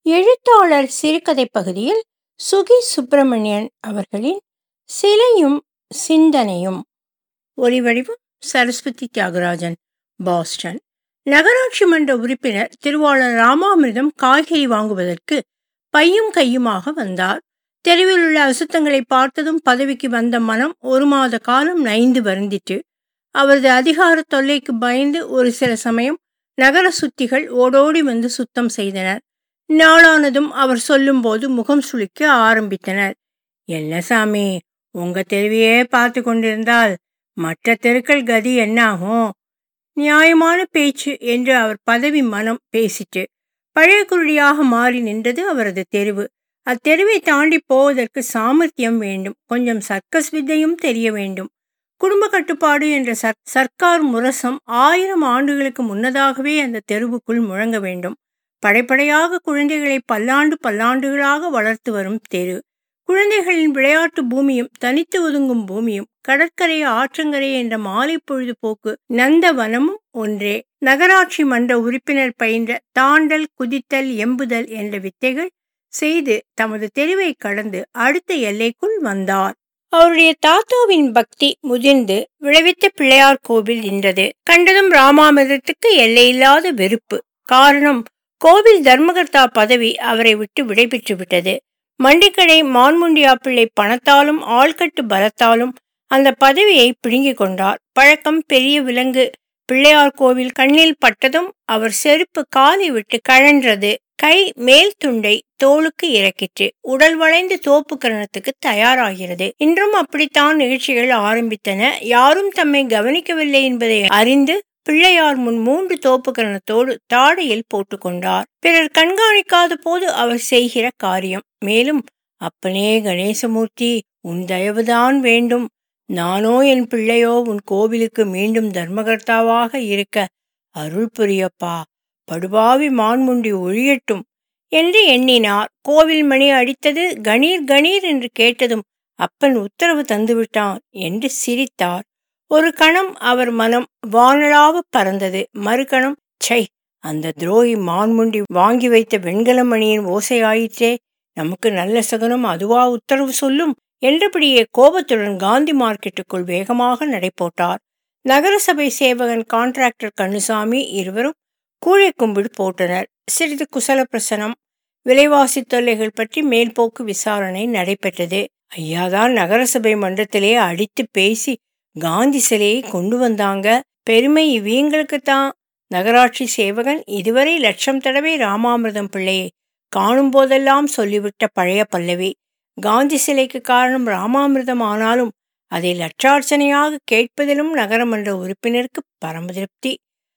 எழுத்தாளர் சிறுகதை பகுதியில் சுகி சுப்பிரமணியன் அவர்களின் சிலையும் சிந்தனையும் ஒலிவடிவம் சரஸ்வதி தியாகராஜன் பாஸ்டன் நகராட்சி மன்ற உறுப்பினர் திருவாளர் ராமாமிர்தம் காய்கறி வாங்குவதற்கு பையும் கையுமாக வந்தார் தெருவில் உள்ள அசுத்தங்களை பார்த்ததும் பதவிக்கு வந்த மனம் ஒரு மாத காலம் நைந்து வருந்திட்டு அவரது அதிகார தொல்லைக்கு பயந்து ஒரு சில சமயம் நகர சுத்திகள் ஓடோடி வந்து சுத்தம் செய்தனர் நாளானதும் அவர் சொல்லும்போது முகம் சுளிக்க ஆரம்பித்தனர் என்ன சாமி உங்க தெருவையே பார்த்து கொண்டிருந்தால் மற்ற தெருக்கள் கதி என்னாகும் நியாயமான பேச்சு என்று அவர் பதவி மனம் பேசிட்டு பழைய குருடியாக மாறி நின்றது அவரது தெருவு அத்தெருவை தாண்டி போவதற்கு சாமர்த்தியம் வேண்டும் கொஞ்சம் சர்க்கஸ் வித்தையும் தெரிய வேண்டும் குடும்ப கட்டுப்பாடு என்ற சர் சர்க்கார் முரசம் ஆயிரம் ஆண்டுகளுக்கு முன்னதாகவே அந்த தெருவுக்குள் முழங்க வேண்டும் படைப்படையாக குழந்தைகளை பல்லாண்டு பல்லாண்டுகளாக வளர்த்து வரும் தெரு குழந்தைகளின் விளையாட்டு பூமியும் தனித்து ஒதுங்கும் பூமியும் கடற்கரை ஆற்றங்கரை என்ற மாலை பொழுதுபோக்கு நந்தவனமும் ஒன்றே நகராட்சி மன்ற உறுப்பினர் பயின்ற தாண்டல் குதித்தல் எம்புதல் என்ற வித்தைகள் செய்து தமது தெருவை கடந்து அடுத்த எல்லைக்குள் வந்தார் அவருடைய தாத்தாவின் பக்தி முதிர்ந்து விளைவித்த பிள்ளையார் கோவில் நின்றது கண்டதும் ராமாமிரத்துக்கு எல்லையில்லாத வெறுப்பு காரணம் கோவில் தர்மகர்த்தா பதவி அவரை விட்டு விடைபெற்று விட்டது மண்டிக்கடை மான்முண்டியா பிள்ளை பணத்தாலும் ஆள்கட்டு பலத்தாலும் அந்த பதவியை பிடுங்கிக் கொண்டார் பழக்கம் பெரிய விலங்கு பிள்ளையார் கோவில் கண்ணில் பட்டதும் அவர் செருப்பு காலை விட்டு கழன்றது கை மேல் துண்டை தோளுக்கு இறக்கிற்று உடல் வளைந்து தோப்பு கரணத்துக்கு தயாராகிறது இன்றும் அப்படித்தான் நிகழ்ச்சிகள் ஆரம்பித்தன யாரும் தம்மை கவனிக்கவில்லை என்பதை அறிந்து பிள்ளையார் முன் மூன்று தோப்பு கரணத்தோடு தாடையில் போட்டுக்கொண்டார் பிறர் கண்காணிக்காத போது அவர் செய்கிற காரியம் மேலும் அப்பனே கணேசமூர்த்தி உன் தயவுதான் வேண்டும் நானோ என் பிள்ளையோ உன் கோவிலுக்கு மீண்டும் தர்மகர்த்தாவாக இருக்க அருள் புரியப்பா படுபாவி மான்முண்டி ஒழியட்டும் என்று எண்ணினார் கோவில் மணி அடித்தது கணீர் கணீர் என்று கேட்டதும் அப்பன் உத்தரவு தந்துவிட்டான் என்று சிரித்தார் ஒரு கணம் அவர் மனம் வானளாவ பறந்தது மறுகணம் சை அந்த துரோகி மான்முண்டி வாங்கி வைத்த வெண்கல மணியின் ஓசையாயிற்றே நமக்கு நல்ல சகுனம் அதுவா உத்தரவு சொல்லும் என்றபடியே கோபத்துடன் காந்தி மார்க்கெட்டுக்குள் வேகமாக நடைபோட்டார் நகரசபை சேவகன் கான்ட்ராக்டர் கண்ணுசாமி இருவரும் கூழை கும்பிடு போட்டனர் சிறிது குசல பிரசனம் விலைவாசி தொல்லைகள் பற்றி மேல்போக்கு விசாரணை நடைபெற்றது ஐயாதான் நகரசபை மன்றத்திலே அடித்து பேசி காந்தி சிலையை கொண்டு வந்தாங்க பெருமை இவங்களுக்குத்தான் நகராட்சி சேவகன் இதுவரை லட்சம் தடவை ராமாமிர்தம் பிள்ளையை காணும் போதெல்லாம் சொல்லிவிட்ட பழைய பல்லவி காந்தி சிலைக்கு காரணம் ராமாமிர்தம் ஆனாலும் அதை லட்சார்ச்சனையாக கேட்பதிலும் நகரமன்ற உறுப்பினருக்கு பரம திருப்தி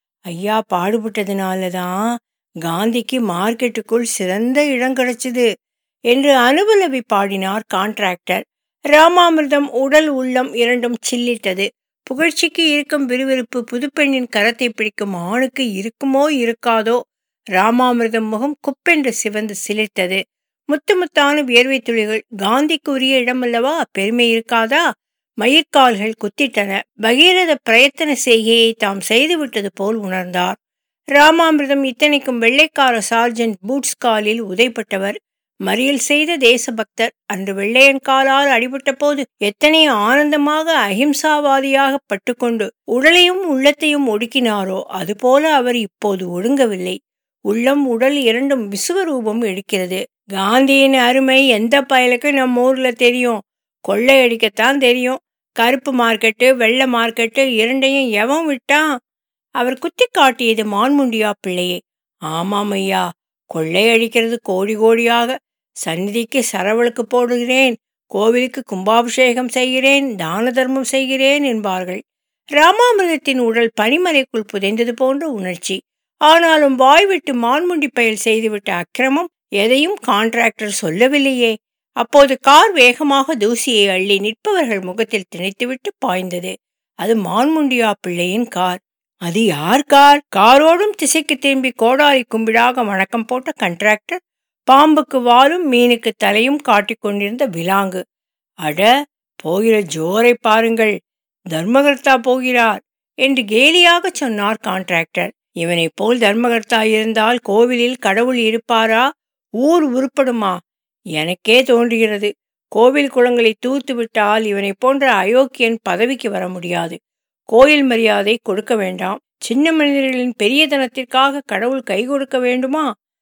ஐயா பாடுபட்டதுனால தான் காந்திக்கு மார்க்கெட்டுக்குள் சிறந்த இடம் கிடைச்சது என்று அனுபலவி பாடினார் கான்ட்ராக்டர் ராமாமிர்தம் உடல் உள்ளம் இரண்டும் சில்லிட்டது புகழ்ச்சிக்கு இருக்கும் விறுவிறுப்பு புதுப்பெண்ணின் கரத்தை பிடிக்கும் ஆணுக்கு இருக்குமோ இருக்காதோ ராமாமிர்தம் முகம் குப்பென்று சிவந்து சிலிர்த்தது முத்து முத்தான வியர்வை துளிகள் காந்திக்கு உரிய இடமல்லவா பெருமை இருக்காதா மயிர்கால்கள் குத்திட்டன பகீரத பிரயத்தன செய்கையை தாம் செய்துவிட்டது போல் உணர்ந்தார் ராமாமிர்தம் இத்தனைக்கும் வெள்ளைக்கார சார்ஜென்ட் பூட்ஸ் காலில் உதைப்பட்டவர் மறியல் செய்த தேசபக்தர் அன்று வெள்ளையன் காலால் அடிபட்ட போது எத்தனை ஆனந்தமாக அஹிம்சாவாதியாக பட்டுக்கொண்டு உடலையும் உள்ளத்தையும் ஒடுக்கினாரோ அதுபோல அவர் இப்போது ஒடுங்கவில்லை உள்ளம் உடல் இரண்டும் விசுவரூபம் எடுக்கிறது காந்தியின் அருமை எந்த பயலுக்கு நம்ம ஊர்ல தெரியும் கொள்ளையடிக்கத்தான் தெரியும் கருப்பு மார்க்கெட்டு வெள்ளை மார்க்கெட்டு இரண்டையும் எவன் விட்டான் அவர் குத்தி காட்டியது மான்முண்டியா பிள்ளையே ஆமாம் ஐயா கொள்ளையடிக்கிறது கோடி கோடியாக சந்நிதிக்கு சரவலுக்கு போடுகிறேன் கோவிலுக்கு கும்பாபிஷேகம் செய்கிறேன் தான தர்மம் செய்கிறேன் என்பார்கள் ராமாமிரதத்தின் உடல் பனிமலைக்குள் புதைந்தது போன்ற உணர்ச்சி ஆனாலும் வாய்விட்டு மான்முண்டி பயல் செய்துவிட்ட அக்கிரமம் எதையும் கான்ட்ராக்டர் சொல்லவில்லையே அப்போது கார் வேகமாக தூசியை அள்ளி நிற்பவர்கள் முகத்தில் திணைத்துவிட்டு பாய்ந்தது அது மான்முண்டியா பிள்ளையின் கார் அது யார் கார் காரோடும் திசைக்கு திரும்பி கோடாலி கும்பிடாக வணக்கம் போட்ட கண்ட்ராக்டர் பாம்புக்கு வாலும் மீனுக்கு தலையும் காட்டிக் கொண்டிருந்த விலாங்கு அட போகிற ஜோரை பாருங்கள் தர்மகர்த்தா போகிறார் என்று கேலியாக சொன்னார் கான்ட்ராக்டர் இவனைப் போல் தர்மகர்த்தா இருந்தால் கோவிலில் கடவுள் இருப்பாரா ஊர் உருப்படுமா எனக்கே தோன்றுகிறது கோவில் குளங்களை தூத்து விட்டால் இவனை போன்ற அயோக்கியன் பதவிக்கு வர முடியாது கோயில் மரியாதை கொடுக்க வேண்டாம் சின்ன மனிதர்களின் பெரியதனத்திற்காக கடவுள் கை கொடுக்க வேண்டுமா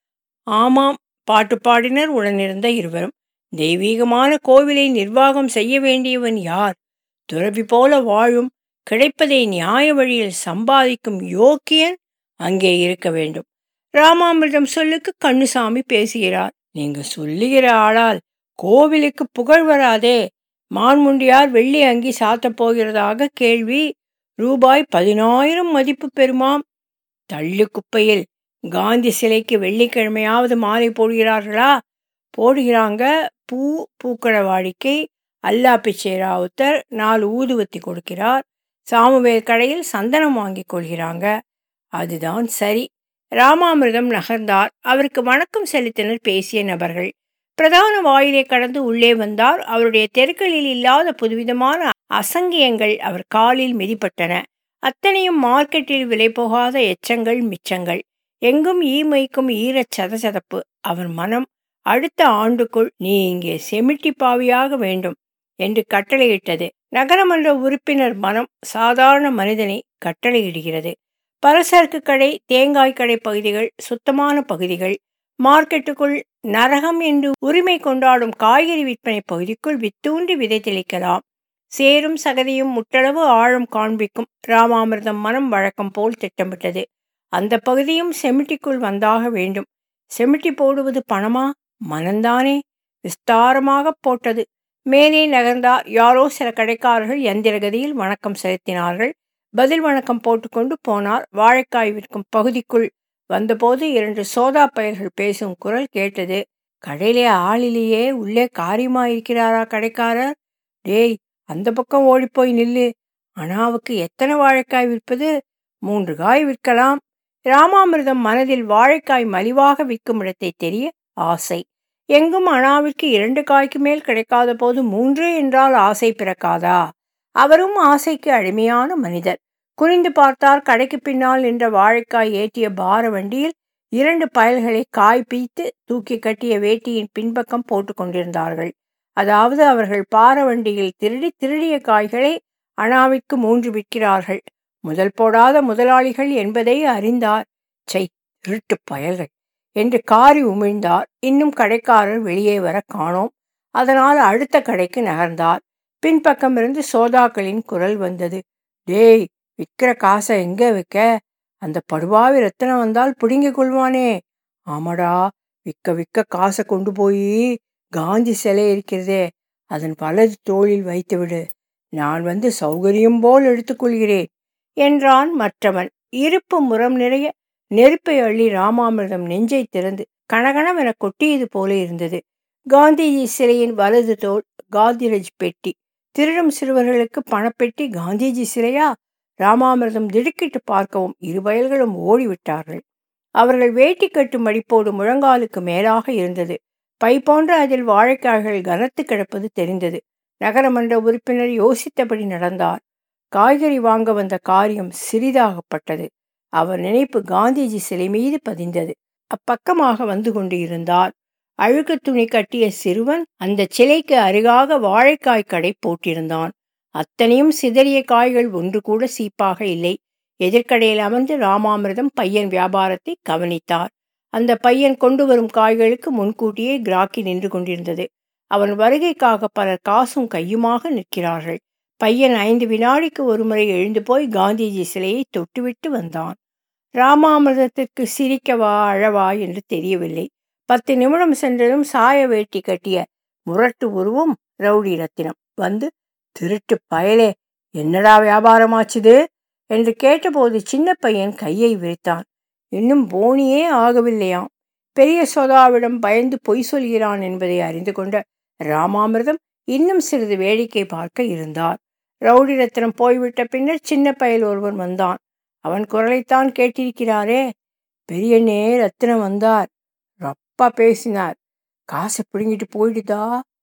ஆமாம் பாட்டு பாடினர் உடனிருந்த இருவரும் தெய்வீகமான கோவிலை நிர்வாகம் செய்ய வேண்டியவன் யார் துறவி போல வாழும் கிடைப்பதை நியாய வழியில் சம்பாதிக்கும் யோக்கியன் அங்கே இருக்க வேண்டும் ராமாமிர்தம் சொல்லுக்கு கண்ணுசாமி பேசுகிறார் நீங்க சொல்லுகிற ஆளால் கோவிலுக்கு புகழ் வராதே மான்முண்டியார் வெள்ளி அங்கி சாத்தப் போகிறதாக கேள்வி ரூபாய் பதினாயிரம் மதிப்பு பெறுமாம் தள்ளு குப்பையில் காந்தி சிலைக்கு வெள்ளிக்கிழமையாவது மாலை போடுகிறார்களா போடுகிறாங்க பூ பூக்கள வாடிக்கை அல்லா பிச்சை ராவுத்தர் நாலு ஊதுவத்தி கொடுக்கிறார் சாமுவேல் கடையில் சந்தனம் வாங்கிக் கொள்கிறாங்க அதுதான் சரி ராமாமிர்தம் நகர்ந்தார் அவருக்கு வணக்கம் செலுத்தினர் பேசிய நபர்கள் பிரதான வாயிலை கடந்து உள்ளே வந்தார் அவருடைய தெருக்களில் இல்லாத புதுவிதமான அசங்கியங்கள் அவர் காலில் மிதிப்பட்டன அத்தனையும் மார்க்கெட்டில் விலை போகாத எச்சங்கள் மிச்சங்கள் எங்கும் ஈமைக்கும் ஈரச் சதசதப்பு அவர் மனம் அடுத்த ஆண்டுக்குள் நீ இங்கே செமிட்டி பாவியாக வேண்டும் என்று கட்டளையிட்டது நகரமன்ற உறுப்பினர் மனம் சாதாரண மனிதனை கட்டளையிடுகிறது பலசரக்கு கடை தேங்காய் கடை பகுதிகள் சுத்தமான பகுதிகள் மார்க்கெட்டுக்குள் நரகம் என்று உரிமை கொண்டாடும் காய்கறி விற்பனை பகுதிக்குள் வித்தூண்டி விதை தெளிக்கலாம் சேரும் சகதியும் முட்டளவு ஆழம் காண்பிக்கும் ராமாமிர்தம் மனம் வழக்கம் போல் திட்டமிட்டது அந்த பகுதியும் செமிட்டிக்குள் வந்தாக வேண்டும் செமிட்டி போடுவது பணமா மனந்தானே விஸ்தாரமாக போட்டது மேலே நகர்ந்தார் யாரோ சில கடைக்காரர்கள் எந்திரகதியில் வணக்கம் செலுத்தினார்கள் பதில் வணக்கம் போட்டுக்கொண்டு போனார் வாழைக்காய் விற்கும் பகுதிக்குள் வந்தபோது இரண்டு சோதா பயல்கள் பேசும் குரல் கேட்டது கடையிலே ஆளிலேயே உள்ளே காரியமா இருக்கிறாரா கடைக்காரர் டேய் அந்த பக்கம் ஓடிப்போய் நில்லு அனாவுக்கு எத்தனை வாழைக்காய் விற்பது மூன்று காய் விற்கலாம் ராமாமிர்தம் மனதில் வாழைக்காய் மலிவாக விற்கும் இடத்தை தெரிய ஆசை எங்கும் அனாவிற்கு இரண்டு காய்க்கு மேல் கிடைக்காத போது மூன்று என்றால் ஆசை பிறக்காதா அவரும் ஆசைக்கு அடிமையான மனிதர் குறிந்து பார்த்தார் கடைக்கு பின்னால் நின்ற வாழைக்காய் ஏற்றிய பார வண்டியில் இரண்டு பயல்களை காய் பீத்து தூக்கி கட்டிய வேட்டியின் பின்பக்கம் போட்டு கொண்டிருந்தார்கள் அதாவது அவர்கள் பார வண்டியில் திருடி திருடிய காய்களை அனாவிற்கு மூன்று விற்கிறார்கள் முதல் போடாத முதலாளிகள் என்பதை அறிந்தார் சை திருட்டு பயல்கள் என்று காரி உமிழ்ந்தார் இன்னும் கடைக்காரர் வெளியே வர காணோம் அதனால் அடுத்த கடைக்கு நகர்ந்தார் பின்பக்கம் இருந்து சோதாக்களின் குரல் வந்தது டேய் விற்கிற காசை எங்க வைக்க அந்த படுவாவி ரத்தனம் வந்தால் பிடுங்கிக் கொள்வானே ஆமாடா விற்க விற்க காசை கொண்டு போய் காந்தி சிலை இருக்கிறதே அதன் வலது தோளில் வைத்துவிடு நான் வந்து சௌகரியம் போல் எடுத்துக்கொள்கிறேன் என்றான் மற்றவன் இருப்பு முறம் நிறைய நெருப்பை அள்ளி ராமாமிர்தம் நெஞ்சை திறந்து கணகணவென கொட்டியது போல இருந்தது காந்திஜி சிலையின் வலது தோல் காந்திரஜ் பெட்டி திருடும் சிறுவர்களுக்கு பணப்பெட்டி காந்திஜி சிலையா ராமாமிர்தம் திடுக்கிட்டு பார்க்கவும் இரு வயல்களும் ஓடிவிட்டார்கள் அவர்கள் வேட்டி கட்டு மடிப்போடு முழங்காலுக்கு மேலாக இருந்தது பை போன்ற அதில் வாழைக்காய்கள் கனத்து கிடப்பது தெரிந்தது நகரமன்ற உறுப்பினர் யோசித்தபடி நடந்தார் காய்கறி வாங்க வந்த காரியம் சிறிதாகப்பட்டது அவர் நினைப்பு காந்திஜி சிலை மீது பதிந்தது அப்பக்கமாக வந்து கொண்டு இருந்தார் அழுக்கு துணி கட்டிய சிறுவன் அந்த சிலைக்கு அருகாக வாழைக்காய் கடை போட்டிருந்தான் அத்தனையும் சிதறிய காய்கள் ஒன்று கூட சீப்பாக இல்லை எதிர்க்கடையில் அமர்ந்து ராமாமிர்தம் பையன் வியாபாரத்தை கவனித்தார் அந்த பையன் கொண்டு வரும் காய்களுக்கு முன்கூட்டியே கிராக்கி நின்று கொண்டிருந்தது அவன் வருகைக்காக பலர் காசும் கையுமாக நிற்கிறார்கள் பையன் ஐந்து வினாடிக்கு ஒருமுறை எழுந்து போய் காந்திஜி சிலையை தொட்டுவிட்டு வந்தான் ராமாமிர்தத்திற்கு சிரிக்கவா அழவா என்று தெரியவில்லை பத்து நிமிடம் சென்றதும் சாய வேட்டி கட்டிய முரட்டு உருவம் ரவுடி ரத்தினம் வந்து திருட்டு பயலே என்னடா வியாபாரமாச்சுது என்று கேட்டபோது சின்ன பையன் கையை விரித்தான் இன்னும் போனியே ஆகவில்லையாம் பெரிய சோதாவிடம் பயந்து பொய் சொல்கிறான் என்பதை அறிந்து கொண்ட ராமாமிர்தம் இன்னும் சிறிது வேடிக்கை பார்க்க இருந்தார் ரவுடி ரத்னம் போய்விட்ட பின்னர் சின்ன பயல் ஒருவன் வந்தான் அவன் குரலைத்தான் கேட்டிருக்கிறாரே பெரியண்ணே ரத்தினம் வந்தார் ரப்பா பேசினார் காசை பிடுங்கிட்டு போயிடுதா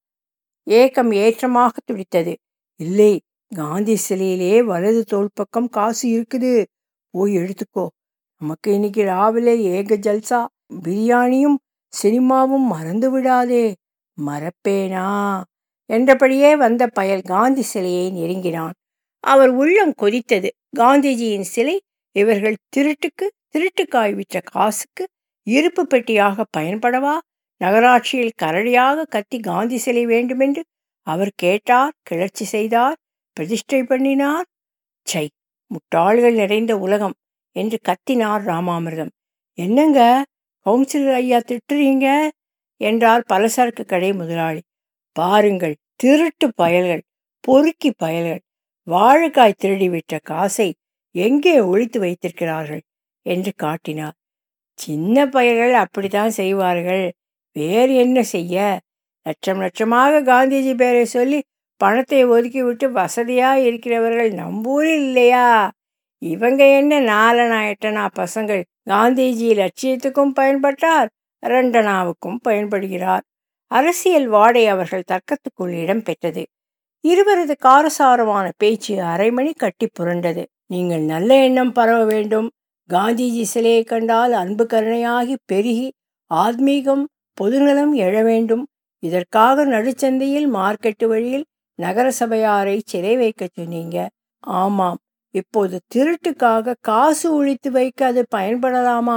ஏக்கம் ஏற்றமாக துடித்தது இல்லை காந்தி சிலையிலே வலது தோல் பக்கம் காசு இருக்குது போய் எடுத்துக்கோ நமக்கு இன்னைக்கு ராவிலே ஏக ஜல்சா பிரியாணியும் சினிமாவும் மறந்து விடாதே மறப்பேனா என்றபடியே வந்த பயல் காந்தி சிலையை நெருங்கினான் அவர் உள்ளம் கொதித்தது காந்திஜியின் சிலை இவர்கள் திருட்டுக்கு திருட்டுக்காய் விற்ற காசுக்கு இருப்பு பெட்டியாக பயன்படவா நகராட்சியில் கரடியாக கத்தி காந்தி சிலை வேண்டுமென்று அவர் கேட்டார் கிளர்ச்சி செய்தார் பிரதிஷ்டை பண்ணினார் சை முட்டாள்கள் நிறைந்த உலகம் என்று கத்தினார் ராமாமிர்தம் என்னங்க கவுன்சிலர் ஐயா திட்டுறீங்க என்றார் பலசரக்கு கடை முதலாளி பாருங்கள் திருட்டு பயல்கள் பொறுக்கி பயல்கள் வாழைக்காய் திருடி விட்ட காசை எங்கே ஒழித்து வைத்திருக்கிறார்கள் என்று காட்டினார் சின்ன பயல்கள் அப்படித்தான் செய்வார்கள் வேறு என்ன செய்ய லட்சம் லட்சமாக காந்திஜி பேரை சொல்லி பணத்தை ஒதுக்கி விட்டு வசதியா இருக்கிறவர்கள் நம்பூரில் இல்லையா இவங்க என்ன நாலனா எட்டனா பசங்கள் காந்திஜி லட்சியத்துக்கும் பயன்பட்டார் ரெண்டனாவுக்கும் பயன்படுகிறார் அரசியல் வாடை அவர்கள் தர்க்கத்துக்குள் இடம் பெற்றது இருவரது காரசாரமான பேச்சு அரை மணி கட்டி புரண்டது நீங்கள் நல்ல எண்ணம் பரவ வேண்டும் காந்திஜி சிலையை கண்டால் அன்பு கருணையாகி பெருகி ஆத்மீகம் பொதுநலம் எழ வேண்டும் இதற்காக நடுச்சந்தையில் மார்க்கெட்டு வழியில் நகர சபையாரை சிறை வைக்க சொன்னீங்க ஆமாம் இப்போது திருட்டுக்காக காசு ஒழித்து வைக்க அது பயன்படலாமா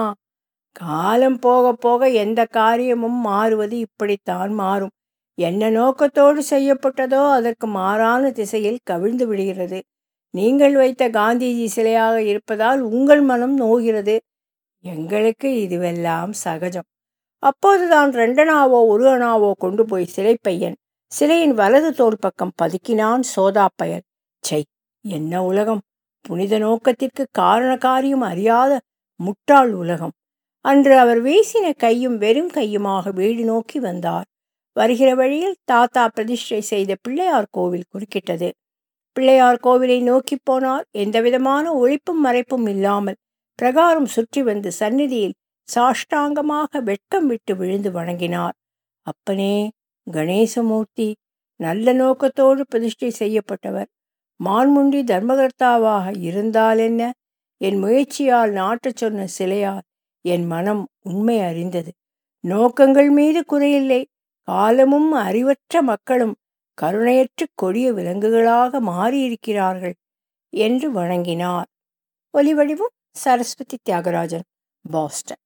காலம் போக போக எந்த காரியமும் மாறுவது இப்படித்தான் மாறும் என்ன நோக்கத்தோடு செய்யப்பட்டதோ அதற்கு மாறான திசையில் கவிழ்ந்து விடுகிறது நீங்கள் வைத்த காந்திஜி சிலையாக இருப்பதால் உங்கள் மனம் நோகிறது எங்களுக்கு இதுவெல்லாம் சகஜம் அப்போதுதான் ரெண்டனாவோ ஒரு அணாவோ கொண்டு போய் சிலை பையன் சிலையின் வலது தோல் பக்கம் பதுக்கினான் சோதா பயல் சை என்ன உலகம் புனித நோக்கத்திற்கு காரண காரியம் அறியாத முட்டாள் உலகம் அன்று அவர் வீசின கையும் வெறும் கையுமாக வீடு நோக்கி வந்தார் வருகிற வழியில் தாத்தா பிரதிஷ்டை செய்த பிள்ளையார் கோவில் குறுக்கிட்டது பிள்ளையார் கோவிலை நோக்கி போனார் எந்தவிதமான ஒழிப்பும் மறைப்பும் இல்லாமல் பிரகாரம் சுற்றி வந்து சந்நிதியில் சாஷ்டாங்கமாக வெட்கம் விட்டு விழுந்து வணங்கினார் அப்பனே கணேசமூர்த்தி நல்ல நோக்கத்தோடு பிரதிஷ்டை செய்யப்பட்டவர் மான்முண்டி தர்மகர்த்தாவாக இருந்தால் என்ன என் முயற்சியால் நாட்டச் சொன்ன சிலையால் என் மனம் உண்மை அறிந்தது நோக்கங்கள் மீது குறையில்லை காலமும் அறிவற்ற மக்களும் கருணையற்று கொடிய விலங்குகளாக மாறியிருக்கிறார்கள் என்று வணங்கினார் ஒலிவடிவும் சரஸ்வதி தியாகராஜன் பாஸ்டன்